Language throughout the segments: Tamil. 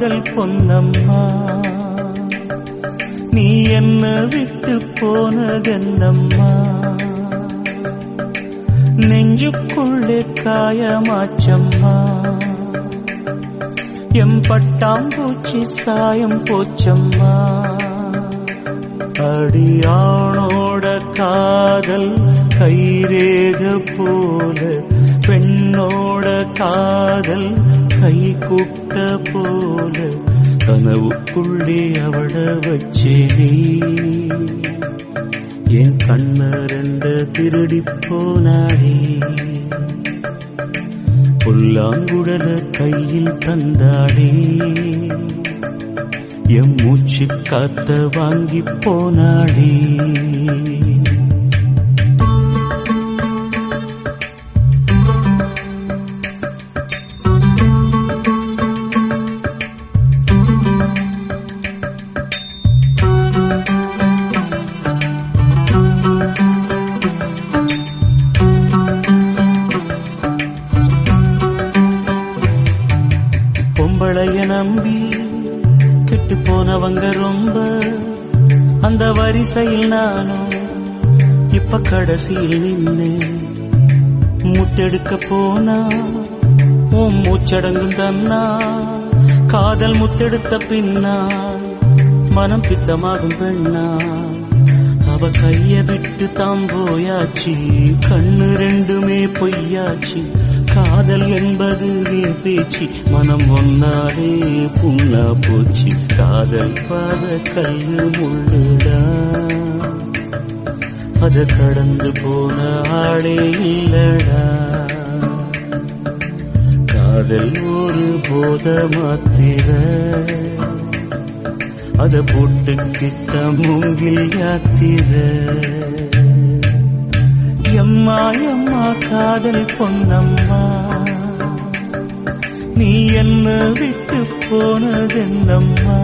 காதல் பொன்னம்மா நீ என்ன விட்டு போனதென்னம்மா நெஞ்சுக்குள்ளே காயமாச்சம்மா எம் பட்டாம்பூச்சி சாயம் போச்சம்மா அடியானோட காதல் கைரேக போல பெண்ணோட காதல் கை குட்ட போல கனவுக்குள்ளே அவட வச்சேனே என் கண்ண ரெண்ட திருடி போனாடே புல்லாங்குடல கையில் தந்தாடே எம் மூச்சு காத்த வாங்கி போனாடே பொம்பளைய நம்பி கெட்டு போனவங்க ரொம்ப அந்த வரிசையில் நானும் இப்ப கடைசியில் நின்னு முத்தெடுக்க போனா உன் மூச்சடங்கும் தன்னா காதல் முத்தெடுத்த பின்னா மனம் பித்தமாகும் பெண்ணா அவ கைய விட்டு தாம் போயாச்சு கண்ணு ரெண்டுமே பொய்யாச்சு காதல் என்பது வீண் பேச்சு மனம் ஒன்னாலே புண்ணா போச்சு காதல் பாத கல்லு முள்ளுடா அத கடந்து போன ஆளே இல்லடா காதல் ஒரு போத மாத்திர அத போட்டுக்கிட்ட மூங்கில் யாத்திர எம்மா எம்மா காதல் பொன்னம்மா நீ என்ன விட்டு போனதென்னம்மா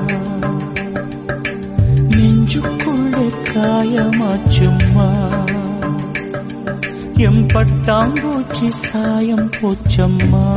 நெஞ்சுக்குள்ள காயமாச்சும்மா எம் பட்டாம்பூச்சி சாயம் போச்சம்மா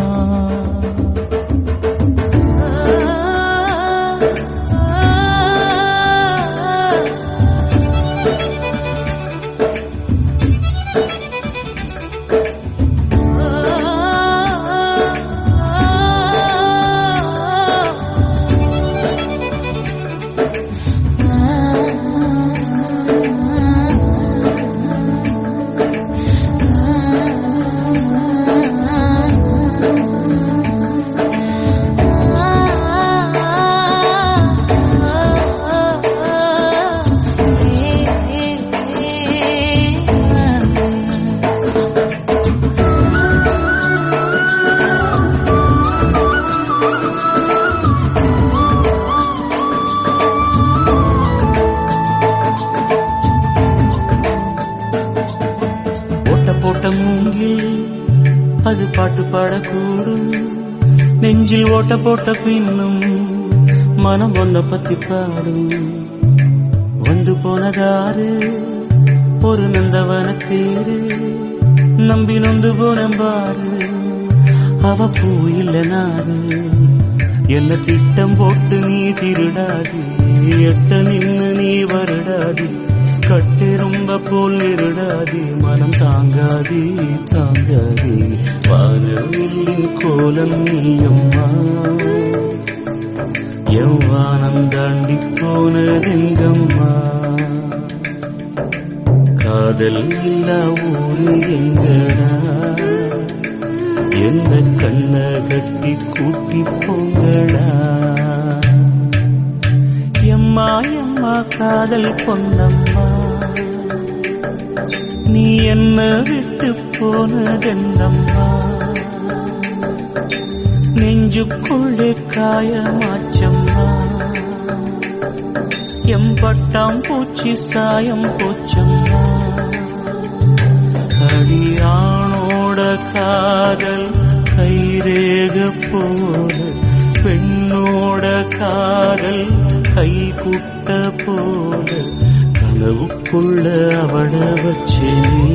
போட்ட போட்ட மூங்கில் அது பாட்டு பாடக்கூடும் நெஞ்சில் ஓட்ட போட்ட பின்னும் மனம் ஒன்ன பத்தி பாடும் வந்து போனதாரு ஒரு நந்தவன தேரு நம்பி நொந்து போன பாரு அவ பூ இல்ல நாரு என்ன திட்டம் போட்டு நீ திருடாது எட்ட நின்னு நீ வருடாது கட்டெரும்ப போல் நெருடாது மனம் தாங்காது தாங்காது வானவில்லின் கோலம் நீயம்மா எவ்வானம் தாண்டி போனதெங்கம்மா காதல் இல்லா ஊரு எங்கடா எந்த கண்ண கட்டி கூட்டி போங்கடா எம்மா எம்மா காதல் பொன்னம்மா நீ என்ன விட்டு போனதென்னம்மா நெஞ்சுக்குள்ளே காயமாச்சம்மா எம்பட்டாம் பூச்சி சாயம் போச்சம்மா அடியானோட காதல் கைரேக போல பெண்ணோட காதல் கை குட்ட போல கனவுக்குள்ள அவட வச்சே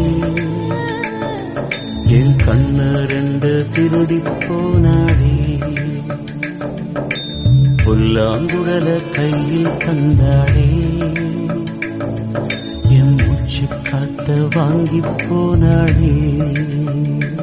என் கண்ண ரெண்டு திருடி போனாடே புல்லாங்குழல கையில் தந்தாளே என் மூச்சு காத்த வாங்கி போனாளே